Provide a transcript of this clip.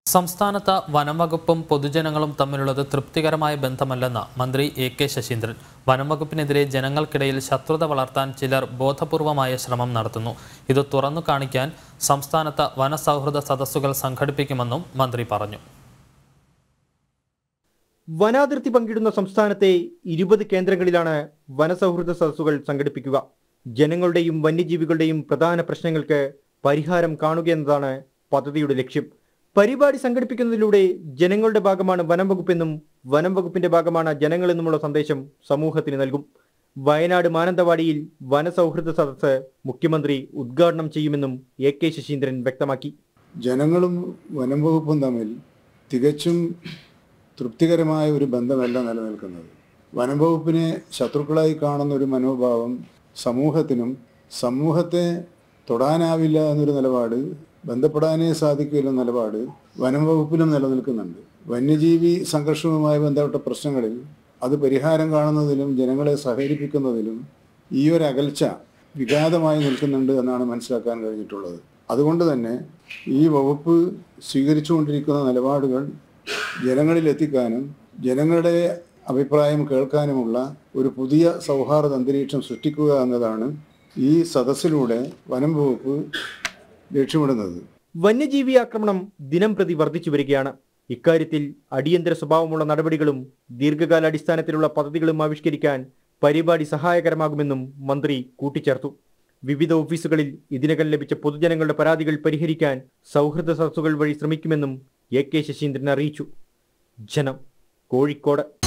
സംസ്ഥാനത്ത് വനംവകുപ്പും പൊതുജനങ്ങളും തമ്മിലുള്ളത് തൃപ്തികരമായ ബന്ധമല്ലെന്ന് മന്ത്രി എ കെ ശശീന്ദ്രൻ വനംവകുപ്പിനെതിരെ ജനങ്ങൾക്കിടയിൽ ശത്രുത വളർത്താൻ ചിലർ ബോധപൂർവമായ ശ്രമം നടത്തുന്നു ഇത് തുറന്നു കാണിക്കാൻ സംസ്ഥാനത്ത് വനസൗഹൃദ സദസ്സുകൾ സംഘടിപ്പിക്കുമെന്നും മന്ത്രി പറഞ്ഞു വനാതിർത്തി പങ്കിടുന്ന സംസ്ഥാനത്തെ ഇരുപത് കേന്ദ്രങ്ങളിലാണ് വനസൗഹൃദ സദസ്സുകൾ സംഘടിപ്പിക്കുക ജനങ്ങളുടെയും വന്യജീവികളുടെയും പ്രധാന പ്രശ്നങ്ങൾക്ക് പരിഹാരം കാണുകയെന്നതാണ് പദ്ധതിയുടെ ലക്ഷ്യം പരിപാടി സംഘടിപ്പിക്കുന്നതിലൂടെ ജനങ്ങളുടെ ഭാഗമാണ് വനം വകുപ്പെന്നും വനം വകുപ്പിന്റെ ഭാഗമാണ് ജനങ്ങളെന്നുമുള്ള സന്ദേശം സമൂഹത്തിന് നൽകും വയനാട് മാനന്തവാടിയിൽ വനസൗഹൃദ സദസ്സ് മുഖ്യമന്ത്രി ഉദ്ഘാടനം ചെയ്യുമെന്നും എ കെ ശശീന്ദ്രൻ വ്യക്തമാക്കി ജനങ്ങളും വനം വകുപ്പും തമ്മിൽ തികച്ചും തൃപ്തികരമായ ഒരു ബന്ധമല്ല നിലനിൽക്കുന്നത് വനം വകുപ്പിനെ ശത്രുക്കളായി കാണുന്ന ഒരു മനോഭാവം സമൂഹത്തിനും സമൂഹത്തെ തൊടാനാവില്ല എന്നൊരു നിലപാട് ബന്ധപ്പെടാനേ സാധിക്കില്ല എന്ന നിലപാട് വനം വകുപ്പിലും നിലനിൽക്കുന്നുണ്ട് വന്യജീവി സംഘർഷവുമായി ബന്ധപ്പെട്ട പ്രശ്നങ്ങളിൽ അത് പരിഹാരം കാണുന്നതിലും ജനങ്ങളെ സഹകരിപ്പിക്കുന്നതിലും ഈ ഒരു അകൽച്ച വിഘാതമായി നിൽക്കുന്നുണ്ട് എന്നാണ് മനസ്സിലാക്കാൻ കഴിഞ്ഞിട്ടുള്ളത് അതുകൊണ്ട് തന്നെ ഈ വകുപ്പ് സ്വീകരിച്ചുകൊണ്ടിരിക്കുന്ന നിലപാടുകൾ ജനങ്ങളിൽ എത്തിക്കാനും ജനങ്ങളുടെ അഭിപ്രായം കേൾക്കാനുമുള്ള ഒരു പുതിയ സൗഹാർദ്ദ അന്തരീക്ഷം സൃഷ്ടിക്കുക എന്നതാണ് ഈ സദസ്സിലൂടെ വനം വകുപ്പ് ലക്ഷ്യമിടുന്നത് വന്യജീവി ആക്രമണം ദിനം പ്രതി വർദ്ധിച്ചു വരികയാണ് ഇക്കാര്യത്തിൽ അടിയന്തര സ്വഭാവമുള്ള നടപടികളും ദീർഘകാലാടിസ്ഥാനത്തിലുള്ള പദ്ധതികളും ആവിഷ്കരിക്കാൻ പരിപാടി സഹായകരമാകുമെന്നും മന്ത്രി കൂട്ടിച്ചേർത്തു വിവിധ ഓഫീസുകളിൽ ഇതിനകം ലഭിച്ച പൊതുജനങ്ങളുടെ പരാതികൾ പരിഹരിക്കാൻ സൗഹൃദ സദസ്സുകൾ വഴി ശ്രമിക്കുമെന്നും എ കെ ശശീന്ദ്രൻ അറിയിച്ചു ജനം കോഴിക്കോട്